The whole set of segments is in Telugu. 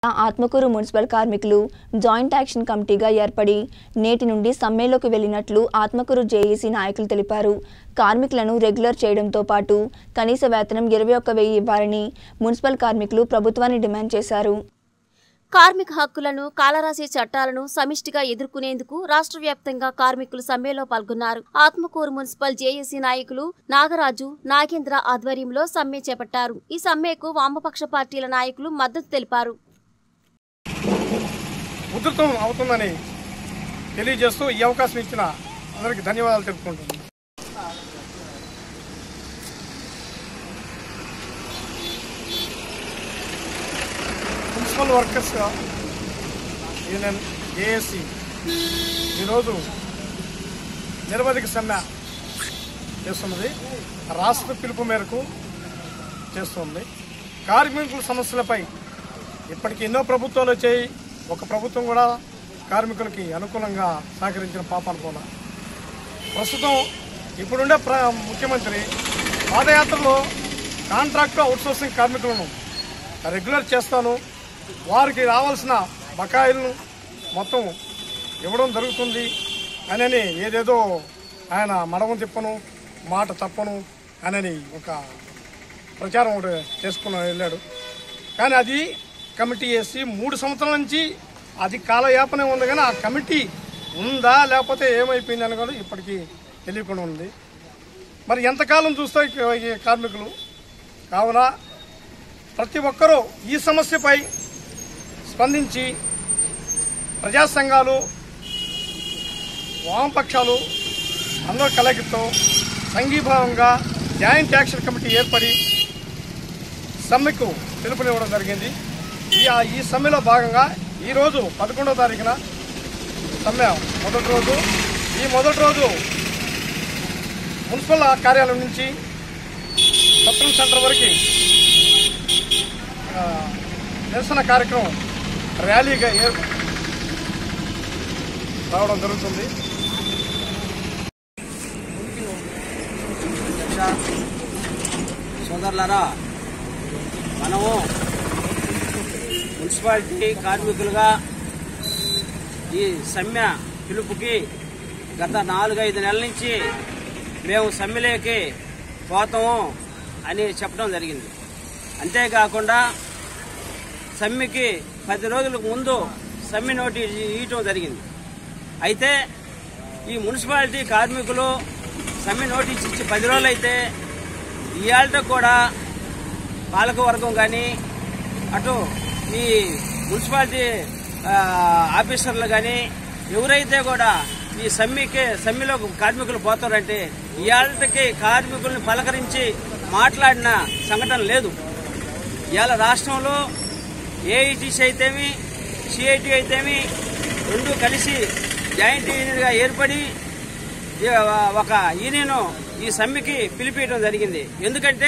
ఆత్మకూరు మున్సిపల్ కార్మికులు జాయింట్ యాక్షన్ కమిటీగా ఏర్పడి నేటి నుండి సమ్మెలోకి వెళ్లినట్లు ఆత్మకూరు జేఏసీ నాయకులు తెలిపారు కార్మికులను రెగ్యులర్ చేయడంతో పాటు కనీస వేతనం ఇరవై ఒక్క వెయ్యి ఇవ్వాలని మున్సిపల్ కార్మికులు ప్రభుత్వాన్ని డిమాండ్ చేశారు కార్మిక హక్కులను కాలరాసే చట్టాలను సమిష్టిగా ఎదుర్కొనేందుకు రాష్ట్ర వ్యాప్తంగా కార్మికులు సమ్మెలో పాల్గొన్నారు ఆత్మకూరు మున్సిపల్ జేఏసీ నాయకులు నాగరాజు నాగేంద్ర ఆధ్వర్యంలో సమ్మె చేపట్టారు ఈ సమ్మెకు వామపక్ష పార్టీల నాయకులు మద్దతు తెలిపారు ఉధృతం అవుతుందని తెలియజేస్తూ ఈ అవకాశం ఇచ్చిన అందరికీ ధన్యవాదాలు తెలుపుకుంటున్నాను మున్సిపల్ వర్కర్స్ యూనియన్ ఏఎస్సి ఈరోజు నిరవధిక సమ్మె చేస్తున్నది రాష్ట్ర పిలుపు మేరకు చేస్తుంది కార్మికుల సమస్యలపై ఇప్పటికి ఎన్నో ప్రభుత్వాలు వచ్చాయి ఒక ప్రభుత్వం కూడా కార్మికులకి అనుకూలంగా సహకరించిన పాపాను పోల ప్రస్తుతం ఇప్పుడుండే ప్ర ముఖ్యమంత్రి పాదయాత్రలో కాంట్రాక్టు అవుట్సోర్సింగ్ కార్మికులను రెగ్యులర్ చేస్తాను వారికి రావాల్సిన బకాయిలను మొత్తం ఇవ్వడం జరుగుతుంది అని ఏదేదో ఆయన మడవం తిప్పను మాట తప్పను అని ఒక ప్రచారం ఒకటి చేసుకుని వెళ్ళాడు కానీ అది కమిటీ వేసి మూడు సంవత్సరాల నుంచి అది కాలయాపనే ఉంది కానీ ఆ కమిటీ ఉందా లేకపోతే ఏమైపోయింది అని కూడా ఇప్పటికీ తెలియకుండా ఉంది మరి ఎంతకాలం చూస్తాయి ఈ కార్మికులు కావున ప్రతి ఒక్కరూ ఈ సమస్యపై స్పందించి ప్రజా సంఘాలు వామపక్షాలు అందరూ కలగితో సంఘీభావంగా జాయింట్ యాక్షన్ కమిటీ ఏర్పడి సమ్మెకు పిలుపునివ్వడం జరిగింది ఈ ఆ- ఈ సమ్మెలో భాగంగా ఈరోజు పదకొండవ తారీఖున సమ్మె మొదటి రోజు ఈ మొదటి రోజు మున్సిపల్ కార్యాలయం నుంచి సత్రం సెంటర్ వరకు ఆ, నిరసన కార్యక్రమం ర్యాలీగా ఏర్ రావడం జరుగుతుంది సోదరులారా మనము మున్సిపాలిటీ కార్మికులుగా ఈ సమ్మె పిలుపుకి గత నాలుగైదు నెలల నుంచి మేము సమ్మెలోకి పోతాము అని చెప్పడం జరిగింది అంతేకాకుండా సమ్మెకి పది రోజులకు ముందు సమ్మె నోటీస్ ఇవ్వటం జరిగింది అయితే ఈ మున్సిపాలిటీ కార్మికులు సమ్మె నోటీస్ ఇచ్చి పది రోజులు అయితే ఇవాళ కూడా పాలకవర్గం కానీ అటు ఈ మున్సిపాలిటీ ఆ, ఆఫీసర్లు కానీ ఎవరైతే కూడా ఈ సమ్మెకి సమ్మెలో కార్మికులు పోతారంటే ఇవాళకి కార్మికుల్ని పలకరించి మాట్లాడిన సంఘటన లేదు ఇవాళ రాష్ట్రంలో ఏఐటీసీ అయితేమి సిఐటి అయితేమి రెండు కలిసి జాయింట్ యూనియన్గా ఏర్పడి ఈ ఒక యూనియన్ ఈ సమ్మెకి పిలిపించడం జరిగింది ఎందుకంటే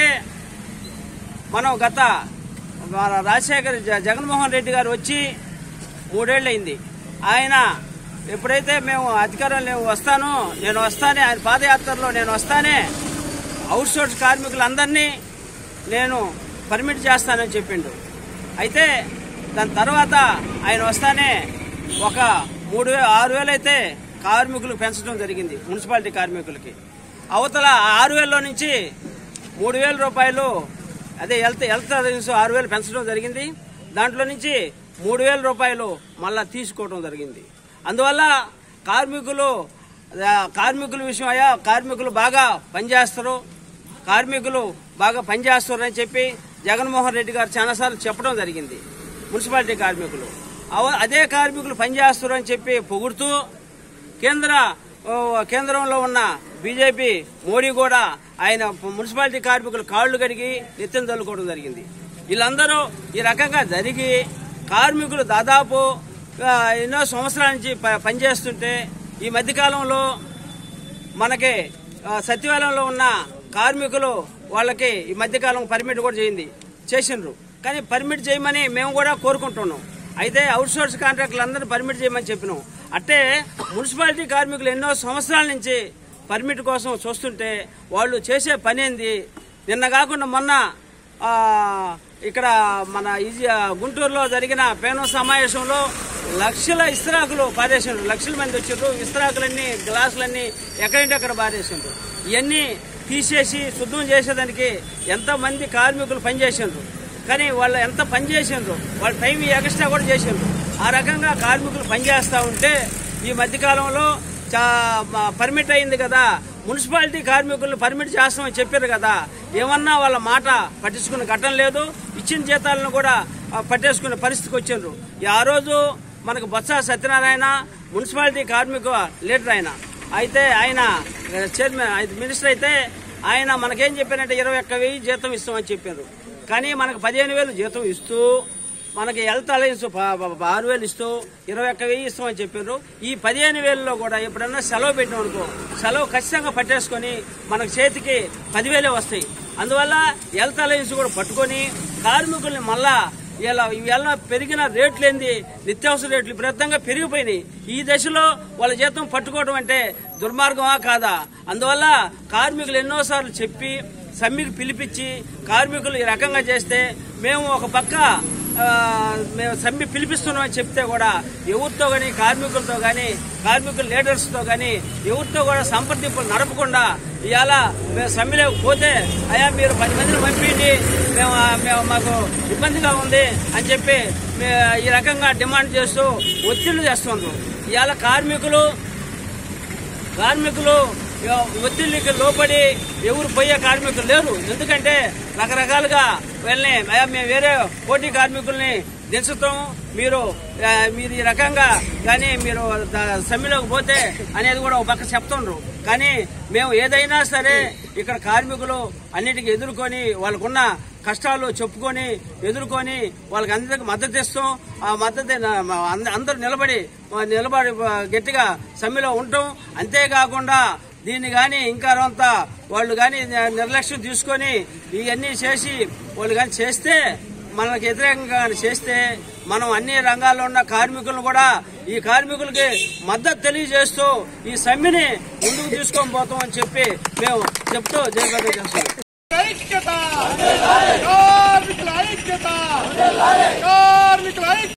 మనం గత మన రాజశేఖర్ జ- జగన్మోహన్ రెడ్డి గారు వచ్చి మూడేళ్ళు అయింది ఆయన ఎప్పుడైతే మేము అధికారంలో వస్తానో నేను వస్తానే ఆయన పాదయాత్రలో నేను వస్తానే అవుట్సోర్స్ కార్మికులందరినీ నేను పర్మిట్ చేస్తానని చెప్పిండు అయితే దాని తర్వాత ఆయన వస్తానే ఒక మూడు వే ఆరు వేలు అయితే కార్మికులు పెంచడం జరిగింది మున్సిపాలిటీ కార్మికులకి అవతల ఆ ఆరు వేలలో నుంచి మూడు వేల రూపాయలు అదే హెల్త్ హెల్త్ అలవెన్స్ ఆరు వేలు పెంచడం జరిగింది దాంట్లో నుంచి మూడు వేల రూపాయలు మళ్ళా తీసుకోవడం జరిగింది అందువల్ల కార్మికులు ఆ, కార్మికుల విషయం అయ్యా కార్మికులు బాగా పనిచేస్తారు కార్మికులు బాగా పనిచేస్తారు అని చెప్పి జగన్మోహన్ రెడ్డి గారు చాలాసార్లు చెప్పడం జరిగింది మున్సిపాలిటీ కార్మికులు అవ- అదే కార్మికులు పనిచేస్తారు అని చెప్పి పొగుడుతూ కేంద్ర ఓ, కేంద్రంలో ఉన్న బీజేపీ మోడీ కూడా ఆయన మున్సిపాలిటీ కార్మికులు కాళ్లు కడిగి నెత్తిన తల్లుకోవడం జరిగింది వీళ్ళందరూ ఈ రకంగా జరిగి కార్మికులు దాదాపు ఆ, ఎన్నో సంవత్సరాల నుంచి ప- పనిచేస్తుంటే ఈ మధ్యకాలంలో మనకి ఆ, సచివాలయంలో ఉన్న కార్మికులు వాళ్ళకి ఈ మధ్యకాలం పర్మిట్ కూడా చేయింది చేసిండ్రు కానీ పర్మిట్ చేయమని మేము కూడా కోరుకుంటున్నాం అయితే అవుట్ సోర్స్ కాంట్రాక్టులు అందరూ పర్మిట్ చేయమని చెప్పినాం అంటే మున్సిపాలిటీ కార్మికులు ఎన్నో సంవత్సరాల నుంచి పర్మిట్ కోసం చూస్తుంటే వాళ్ళు చేసే పని ఏంది నిన్న కాకుండా మొన్న ఆ, ఇక్కడ మన ఇది గుంటూరులో జరిగిన పేను సమావేశంలో లక్షల ఇస్త్రాకులు పారేసిండ్రు లక్షల మంది వచ్చిండ్రు ఇస్త్రాకులన్నీ గ్లాసులన్నీ ఎక్కడంటే అక్కడ పారేసిండ్రు ఇవన్నీ తీసేసి శుద్ధం చేసేదానికి ఎంతమంది కార్మికులు పనిచేసిండ్రు కానీ వాళ్ళు ఎంత పని చేసిండ్రు వాళ్ళ టైం ఎక్స్ట్రా కూడా చేసిండ్రు ఆ రకంగా కార్మికులు పనిచేస్తూ ఉంటే ఈ మధ్యకాలంలో చా మ- పర్మిట్ అయింది కదా మున్సిపాలిటీ కార్మికులు పర్మిట్ చేస్తామని చెప్పారు కదా ఏమన్నా వాళ్ళ మాట పట్టించుకున్న ఘటన లేదు ఇచ్చిన జీతాలను కూడా ఆ, పట్టేసుకునే పరిస్థితికి వచ్చిండ్రు ఈ ఆ రోజు మనకు బొత్స సత్యనారాయణ మున్సిపాలిటీ కార్మిక లీడర్ ఆయన అయితే ఆయన ఆ, చైర్మన్ అయితే మినిస్టర్ అయితే ఆయన మనకేం చెప్పారంటే ఇరవై ఒక్క వెయ్యి జీతం ఇస్తామని చెప్పారు కానీ మనకు పదిహేను వేలు జీతం ఇస్తూ మనకి హెల్త్ అలయన్స్ ప- ప- ప- ఆరు వేలు ఇస్తూ ఇరవై ఒక్క వెయ్యి ఇస్తామని చెప్పారు ఈ పదిహేను వేలలో కూడా ఎప్పుడన్నా సెలవు పెట్టినాం అనుకో సెలవు ఖచ్చితంగా పట్టేసుకొని మనకు చేతికి పదివేలే వస్తాయి అందువల్ల హెల్త్ అలయన్స్ కూడా పట్టుకొని కార్మికుల్ని మళ్ళా ఇలా ఇవాళ పెరిగిన రేట్లు ఏంది నిత్యావసర రేట్లు విపరీతంగా పెరిగిపోయినాయి ఈ దశలో వాళ్ళ జీతం పట్టుకోవడం అంటే దుర్మార్గమా కాదా అందువల్ల కార్మికులు ఎన్నోసార్లు చెప్పి సమ్మెకు పిలిపించి కార్మికులు ఈ రకంగా చేస్తే మేము ఒక పక్క ఆ, మేము సమ్మె పిలిపిస్తున్నామని చెప్తే కూడా ఎవరితో కానీ కార్మికులతో కానీ కార్మికుల లీడర్స్తో కానీ ఎవరితో కూడా సంప్రదింపులు నడపకుండా ఇవాళ మేము సమ్మెలోకి పోతే అయ్యా మీరు పది మందిని పంపిండి మేము ఆ, మేము మాకు ఇబ్బందిగా ఉంది అని చెప్పి మే- ఈ రకంగా డిమాండ్ చేస్తూ ఒత్తిళ్లు చేస్తున్నారు ఇవాళ కార్మికులు కార్మికులు ఒత్తిడికి లోపడి ఎవరు పోయే కార్మికులు లేరు ఎందుకంటే రకరకాలుగా వెళ్ళని "అయ్యా, మేము వేరే పోటీ కార్మికుల్ని దించుతాం మీరు ఆ, మీరు ఈ రకంగా కానీ మీరు ద- సమ్మెలోకి పోతే అనేది కూడా ఒక పక్క చెప్తుండ్రు కానీ మేము ఏదైనా సరే ఇక్కడ కార్మికులు అన్నిటికీ ఎదుర్కొని వాళ్ళకున్న కష్టాలు చెప్పుకొని ఎదుర్కొని వాళ్ళకి అందరికి మద్దతు ఇస్తాం ఆ మద్దతు న- అంద- అందరూ నిలబడి ఆ, నిలబడి ఆ, గట్టిగా సమ్మెలో ఉంటాం అంతేకాకుండా దీన్ని కానీ ఇంకా కొంత వాళ్ళు కానీ నిర్లక్ష్యం తీసుకొని ఇవన్నీ చేసి వాళ్ళు కానీ చేస్తే మనకు వ్యతిరేకంగా గాని చేస్తే మనం అన్ని రంగాల్లో ఉన్న కార్మికులను కూడా ఈ కార్మికులకి మద్దతు తెలియజేస్తూ ఈ సమ్మెని ముందుకు తీసుకొని పోతాం అని చెప్పి మేము చెప్తూ జయప్రదం చేస్తున్నాం ఐక్యత కార్మికుల ఐక్యత కార్మికుల ఐక్యత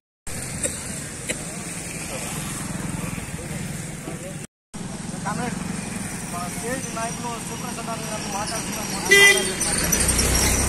మన స్టేట్ నాయకులు సుప్రసన్న గారు మాట్లాడుతున్నారు